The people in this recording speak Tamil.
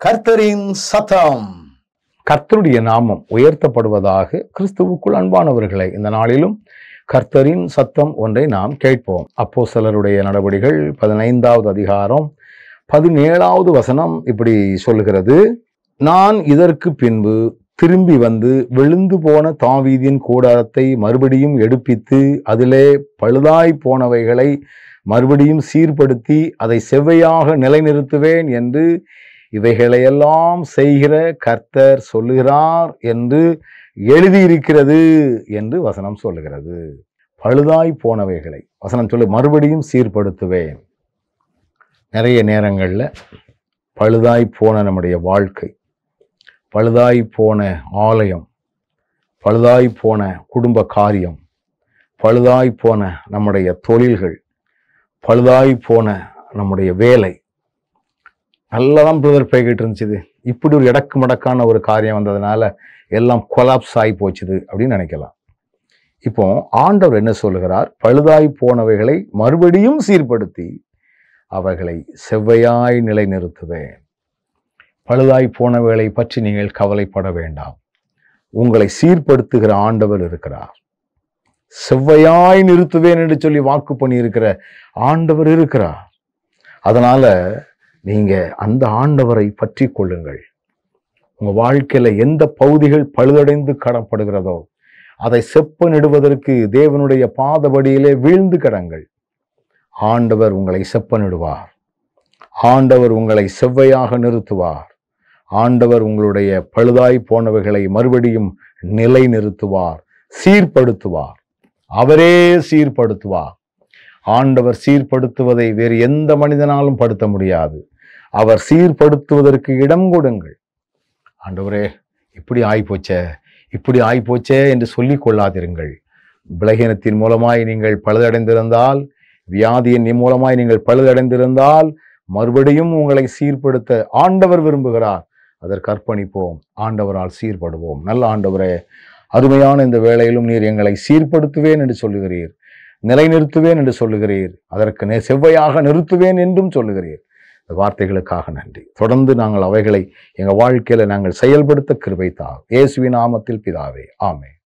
கர்த்தரின் சத்தம் கர்த்தருடைய நாமம் உயர்த்தப்படுவதாக கிறிஸ்துவுக்குள் அன்பானவர்களை இந்த நாளிலும் கர்த்தரின் சத்தம் ஒன்றை நாம் கேட்போம் அப்போ சிலருடைய நடவடிகள் பதினைந்தாவது அதிகாரம் பதினேழாவது வசனம் இப்படி சொல்லுகிறது நான் இதற்கு பின்பு திரும்பி வந்து விழுந்து போன தாவீதின் கூடாரத்தை மறுபடியும் எடுப்பித்து அதிலே பழுதாய் போனவைகளை மறுபடியும் சீர்படுத்தி அதை செவ்வையாக நிலைநிறுத்துவேன் என்று இவைகளையெல்லாம் செய்கிற கர்த்தர் சொல்லுகிறார் என்று எழுதியிருக்கிறது என்று வசனம் சொல்லுகிறது பழுதாய் போனவைகளை வசனம் சொல்லு மறுபடியும் சீர்படுத்துவேன் நிறைய நேரங்களில் பழுதாய் போன நம்முடைய வாழ்க்கை பழுதாய் போன ஆலயம் பழுதாய் போன குடும்ப காரியம் பழுதாய் போன நம்முடைய தொழில்கள் பழுதாய் போன நம்முடைய வேலை நல்லா தான் பிரதர் போய்கிட்டு இருந்துச்சு இப்படி ஒரு இடக்கு மடக்கான ஒரு காரியம் வந்ததுனால எல்லாம் கொலாப்ஸ் ஆகி போச்சுது அப்படின்னு நினைக்கலாம் இப்போ ஆண்டவர் என்ன சொல்லுகிறார் பழுதாய் போனவைகளை மறுபடியும் சீர்படுத்தி அவைகளை செவ்வையாய் நிலைநிறுத்துவேன் பழுதாய் போனவைகளை பற்றி நீங்கள் கவலைப்பட வேண்டாம் உங்களை சீர்படுத்துகிற ஆண்டவர் இருக்கிறார் செவ்வையாய் நிறுத்துவேன் என்று சொல்லி வாக்கு பண்ணியிருக்கிற ஆண்டவர் இருக்கிறார் அதனால நீங்க அந்த ஆண்டவரை பற்றி கொள்ளுங்கள் உங்க வாழ்க்கையில எந்த பகுதிகள் பழுதடைந்து கடப்படுகிறதோ அதை செப்பனிடுவதற்கு தேவனுடைய பாதபடியிலே வீழ்ந்து கடங்கள் ஆண்டவர் உங்களை செப்பனிடுவார் ஆண்டவர் உங்களை செவ்வையாக நிறுத்துவார் ஆண்டவர் உங்களுடைய பழுதாய் போனவைகளை மறுபடியும் நிலை நிறுத்துவார் சீர்படுத்துவார் அவரே சீர்படுத்துவார் ஆண்டவர் சீர்படுத்துவதை வேறு எந்த மனிதனாலும் படுத்த முடியாது அவர் சீர்படுத்துவதற்கு இடம் கொடுங்கள் ஆண்டவரே இப்படி ஆயிப்போச்சே இப்படி ஆயிப்போச்சே என்று சொல்லிக் கொள்ளாதிருங்கள் விலகினத்தின் மூலமாய் நீங்கள் பழுதடைந்திருந்தால் வியாதியின் மூலமாய் நீங்கள் பழுதடைந்திருந்தால் மறுபடியும் உங்களை சீர்படுத்த ஆண்டவர் விரும்புகிறார் அதற்கு அர்ப்பணிப்போம் ஆண்டவரால் சீர்படுவோம் நல்ல ஆண்டவரே அருமையான இந்த வேளையிலும் நீர் எங்களை சீர்படுத்துவேன் என்று சொல்லுகிறீர் நிலைநிறுத்துவேன் என்று சொல்லுகிறீர் அதற்கு நெ- செவ்வையாக நிறுத்துவேன் என்றும் சொல்லுகிறீர் இந்த வார்த்தைகளுக்காக நன்றி தொடர்ந்து நாங்கள் அவைகளை எங்கள் வாழ்க்கையில நாங்கள் செயல்படுத்த கிருபை தார் இயேசுவின் நாமத்தில் பிதாவே ஆமென்